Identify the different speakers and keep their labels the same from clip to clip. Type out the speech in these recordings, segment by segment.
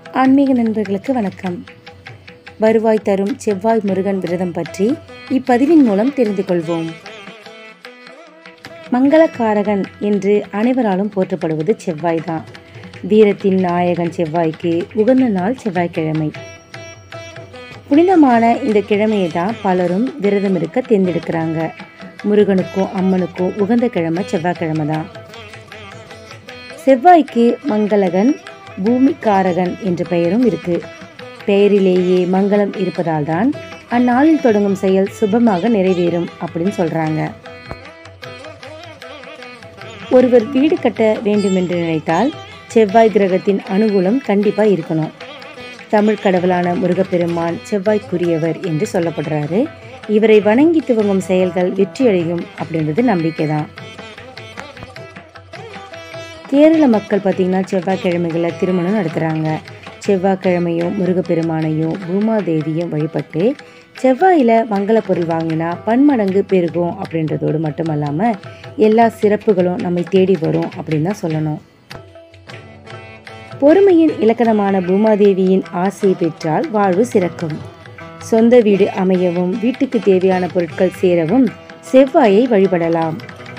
Speaker 1: ஆன்மீக நண்பர்களுக்கு வணக்கம் வருவாய் தரும் செவ்வாய் முருகன் விரதம் பற்றி இப்பதிவின் மூலம் தெரிந்து கொள்வோம் மங்களக்காரகன் என்று அனைவராலும் போற்றப்படுவது செவ்வாய் தான் வீரத்தின் நாயகன் செவ்வாய்க்கு உகந்த நாள் செவ்வாய்க்கிழமை புனிதமான இந்த கிழமையை தான் பலரும் விரதம் இருக்க தேர்ந்தெடுக்கிறாங்க முருகனுக்கும் அம்மனுக்கும் உகந்த கிழமை செவ்வாய்க்கிழமை தான் செவ்வாய்க்கு மங்களகன் பூமிக்காரகன் என்ற பெயரும் இருக்கு பெயரிலேயே மங்களம் இருப்பதால் தான் அந்நாளில் தொடங்கும் செயல் சுபமாக நிறைவேறும் அப்படின்னு சொல்றாங்க ஒருவர் வீடு கட்ட வேண்டுமென்று நினைத்தால் செவ்வாய் கிரகத்தின் அனுகூலம் கண்டிப்பா இருக்கணும் தமிழ் கடவுளான முருகப்பெருமான் செவ்வாய்க்குரியவர் என்று சொல்லப்படுறாரு இவரை வணங்கி துவங்கும் செயல்கள் வெற்றியடையும் அப்படின்றது நம்பிக்கை தான் கேரள மக்கள் பார்த்திங்கன்னா செவ்வாய்க்கிழமைகளில் திருமணம் நடத்துகிறாங்க செவ்வாய்க்கிழமையும் முருகப்பெருமானையும் பூமாதேவியும் வழிபட்டு செவ்வாயில் மங்கள பொருள் வாங்கினா பன்மடங்கு பெருகும் அப்படின்றதோடு மட்டுமல்லாமல் எல்லா சிறப்புகளும் நம்மை தேடி வரும் அப்படின்னு தான் சொல்லணும் பொறுமையின் இலக்கணமான பூமாதேவியின் ஆசையை பெற்றால் வாழ்வு சிறக்கும் சொந்த வீடு அமையவும் வீட்டுக்கு தேவையான பொருட்கள் சேரவும் செவ்வாயை வழிபடலாம்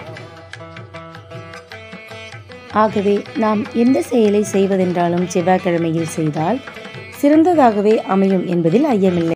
Speaker 1: ஆகவே நாம் எந்த செயலை செய்வதென்றாலும் செவ்வாய்க்கிழமையில் செய்தால் சிறந்ததாகவே அமையும் என்பதில் ஐயமில்லை